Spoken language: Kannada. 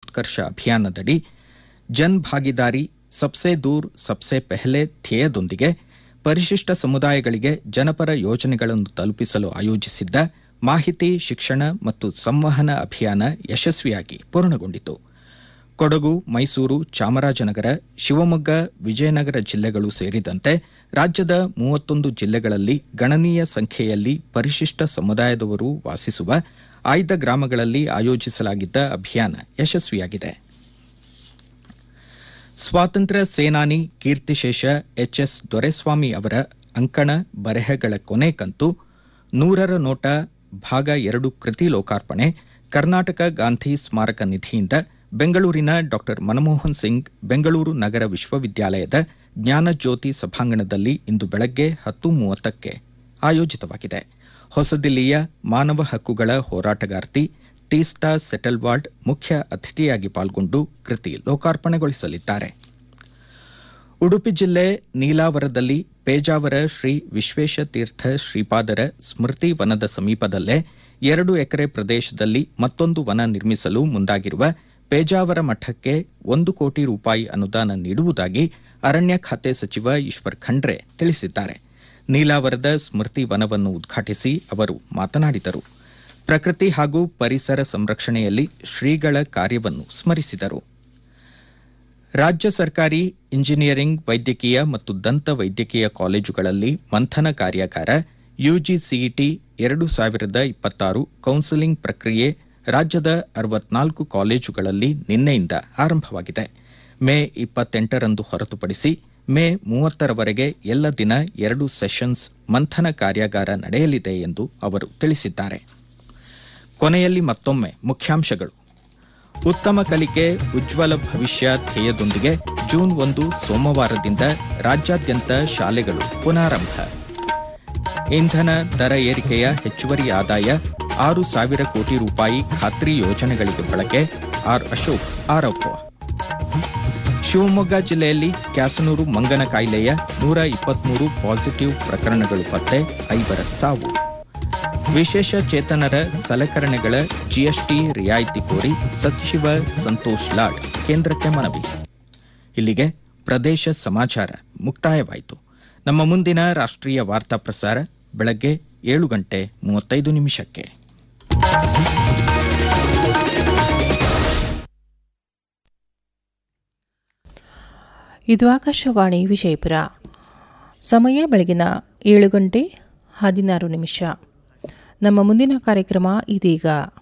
ಉತ್ಕರ್ಷ ಅಭಿಯಾನದಡಿ ಜನ್ ಭಾಗಿದಾರಿ ಸಬ್ಸೆ ದೂರ್ ಸಬ್ಸೆ ಪೆಹಲೆ ಧ್ಯೇಯದೊಂದಿಗೆ ಪರಿಶಿಷ್ಟ ಸಮುದಾಯಗಳಿಗೆ ಜನಪರ ಯೋಜನೆಗಳನ್ನು ತಲುಪಿಸಲು ಆಯೋಜಿಸಿದ್ದ ಮಾಹಿತಿ ಶಿಕ್ಷಣ ಮತ್ತು ಸಂವಹನ ಅಭಿಯಾನ ಯಶಸ್ವಿಯಾಗಿ ಪೂರ್ಣಗೊಂಡಿತು ಕೊಡಗು ಮೈಸೂರು ಚಾಮರಾಜನಗರ ಶಿವಮೊಗ್ಗ ವಿಜಯನಗರ ಜಿಲ್ಲೆಗಳು ಸೇರಿದಂತೆ ರಾಜ್ಯದ ಮೂವತ್ತೊಂದು ಜಿಲ್ಲೆಗಳಲ್ಲಿ ಗಣನೀಯ ಸಂಖ್ಯೆಯಲ್ಲಿ ಪರಿಶಿಷ್ಟ ಸಮುದಾಯದವರು ವಾಸಿಸುವ ಆಯ್ದ ಗ್ರಾಮಗಳಲ್ಲಿ ಆಯೋಜಿಸಲಾಗಿದ್ದ ಅಭಿಯಾನ ಯಶಸ್ವಿಯಾಗಿದೆ ಸ್ವಾತಂತ್ರ್ಯ ಸೇನಾನಿ ಕೀರ್ತಿಶೇಷ ಎಚ್ಎಸ್ ದೊರೆಸ್ವಾಮಿ ಅವರ ಅಂಕಣ ಬರೆಹಗಳ ಕೊನೆ ಕಂತು ನೂರರ ನೋಟ ಭಾಗ ಎರಡು ಕೃತಿ ಲೋಕಾರ್ಪಣೆ ಕರ್ನಾಟಕ ಗಾಂಧಿ ಸ್ಮಾರಕ ನಿಧಿಯಿಂದ ಬೆಂಗಳೂರಿನ ಡಾ ಮನಮೋಹನ್ ಸಿಂಗ್ ಬೆಂಗಳೂರು ನಗರ ವಿಶ್ವವಿದ್ಯಾಲಯದ ಜ್ಞಾನಜ್ಯೋತಿ ಸಭಾಂಗಣದಲ್ಲಿ ಇಂದು ಬೆಳಗ್ಗೆ ಹತ್ತು ಮೂವತ್ತಕ್ಕೆ ಆಯೋಜಿತವಾಗಿದೆ ಹೊಸದಿಲ್ಲಿಯ ಮಾನವ ಹಕ್ಕುಗಳ ಹೋರಾಟಗಾರ್ತಿ ತೀಸ್ತಾ ಸೆಟಲ್ವಾಲ್ಡ್ ಮುಖ್ಯ ಅತಿಥಿಯಾಗಿ ಪಾಲ್ಗೊಂಡು ಕೃತಿ ಲೋಕಾರ್ಪಣೆಗೊಳಿಸಲಿದ್ದಾರೆ ಉಡುಪಿ ಜಿಲ್ಲೆ ನೀಲಾವರದಲ್ಲಿ ಪೇಜಾವರ ಶ್ರೀ ವಿಶ್ವೇಶತೀರ್ಥ ಶ್ರೀಪಾದರ ಸ್ಮೃತಿ ವನದ ಸಮೀಪದಲ್ಲೇ ಎರಡು ಎಕರೆ ಪ್ರದೇಶದಲ್ಲಿ ಮತ್ತೊಂದು ವನ ನಿರ್ಮಿಸಲು ಮುಂದಾಗಿರುವ ಪೇಜಾವರ ಮಠಕ್ಕೆ ಒಂದು ಕೋಟಿ ರೂಪಾಯಿ ಅನುದಾನ ನೀಡುವುದಾಗಿ ಅರಣ್ಯ ಖಾತೆ ಸಚಿವ ಈಶ್ವರ್ ಖಂಡ್ರೆ ತಿಳಿಸಿದ್ದಾರೆ ನೀಲಾವರದ ಸ್ಮೃತಿ ವನವನ್ನು ಉದ್ಘಾಟಿಸಿ ಅವರು ಮಾತನಾಡಿದರು ಪ್ರಕೃತಿ ಹಾಗೂ ಪರಿಸರ ಸಂರಕ್ಷಣೆಯಲ್ಲಿ ಶ್ರೀಗಳ ಕಾರ್ಯವನ್ನು ಸ್ಮರಿಸಿದರು ರಾಜ್ಯ ಸರ್ಕಾರಿ ಇಂಜಿನಿಯರಿಂಗ್ ವೈದ್ಯಕೀಯ ಮತ್ತು ದಂತ ವೈದ್ಯಕೀಯ ಕಾಲೇಜುಗಳಲ್ಲಿ ಮಂಥನ ಕಾರ್ಯಾಗಾರ ಯುಜಿಸಿಇಟಿ ಎರಡು ಸಾವಿರದ ಇಪ್ಪತ್ತಾರು ಕೌನ್ಸೆಲಿಂಗ್ ಪ್ರಕ್ರಿಯೆ ರಾಜ್ಯದ ಅರವತ್ನಾಲ್ಕು ಕಾಲೇಜುಗಳಲ್ಲಿ ನಿನ್ನೆಯಿಂದ ಆರಂಭವಾಗಿದೆ ಮೇ ಇಪ್ಪತ್ತೆಂಟರಂದು ಹೊರತುಪಡಿಸಿ ಮೇ ಮೂವತ್ತರವರೆಗೆ ಎಲ್ಲ ದಿನ ಎರಡು ಸೆಷನ್ಸ್ ಮಂಥನ ಕಾರ್ಯಾಗಾರ ನಡೆಯಲಿದೆ ಎಂದು ಅವರು ತಿಳಿಸಿದ್ದಾರೆ ಕೊನೆಯಲ್ಲಿ ಮತ್ತೊಮ್ಮೆ ಮುಖ್ಯಾಂಶಗಳು ಉತ್ತಮ ಕಲಿಕೆ ಉಜ್ವಲ ಭವಿಷ್ಯ ಧ್ಯೇಯದೊಂದಿಗೆ ಜೂನ್ ಒಂದು ಸೋಮವಾರದಿಂದ ರಾಜ್ಯಾದ್ಯಂತ ಶಾಲೆಗಳು ಪುನಾರಂಭ ಇಂಧನ ದರ ಏರಿಕೆಯ ಹೆಚ್ಚುವರಿ ಆದಾಯ ಆರು ಸಾವಿರ ಕೋಟಿ ರೂಪಾಯಿ ಖಾತ್ರಿ ಯೋಜನೆಗಳಿಗೆ ಬಳಕೆ ಆರ್ ಅಶೋಕ್ ಆರೋಪ ಶಿವಮೊಗ್ಗ ಜಿಲ್ಲೆಯಲ್ಲಿ ಕ್ಯಾಸನೂರು ಮಂಗನ ಕಾಯಿಲೆಯ ನೂರ ಇಪ್ಪತ್ಮೂರು ಪಾಸಿಟಿವ್ ಪ್ರಕರಣಗಳು ಪತ್ತೆ ಐವರ ಸಾವು ವಿಶೇಷ ಚೇತನರ ಸಲಕರಣೆಗಳ ಜಿಎಸ್ಟಿ ರಿಯಾಯಿತಿ ಕೋರಿ ಸಚಿವ ಸಂತೋಷ್ ಲಾಡ್ ಕೇಂದ್ರಕ್ಕೆ ಮನವಿ ಇಲ್ಲಿಗೆ ಪ್ರದೇಶ ಸಮಾಚಾರ ಮುಕ್ತಾಯವಾಯಿತು ನಮ್ಮ ಮುಂದಿನ ರಾಷ್ಟ್ರೀಯ ವಾರ್ತಾ ಪ್ರಸಾರ ಬೆಳಗ್ಗೆ ಏಳು ಗಂಟೆ ಮೂವತ್ತೈದು ನಿಮಿಷಕ್ಕೆ ಇದು ಆಕಾಶವಾಣಿ ವಿಜಯಪುರ ಸಮಯ ಬೆಳಗಿನ ಏಳು ಗಂಟೆ ಹದಿನಾರು ನಿಮಿಷ ನಮ್ಮ ಮುಂದಿನ ಕಾರ್ಯಕ್ರಮ ಇದೀಗ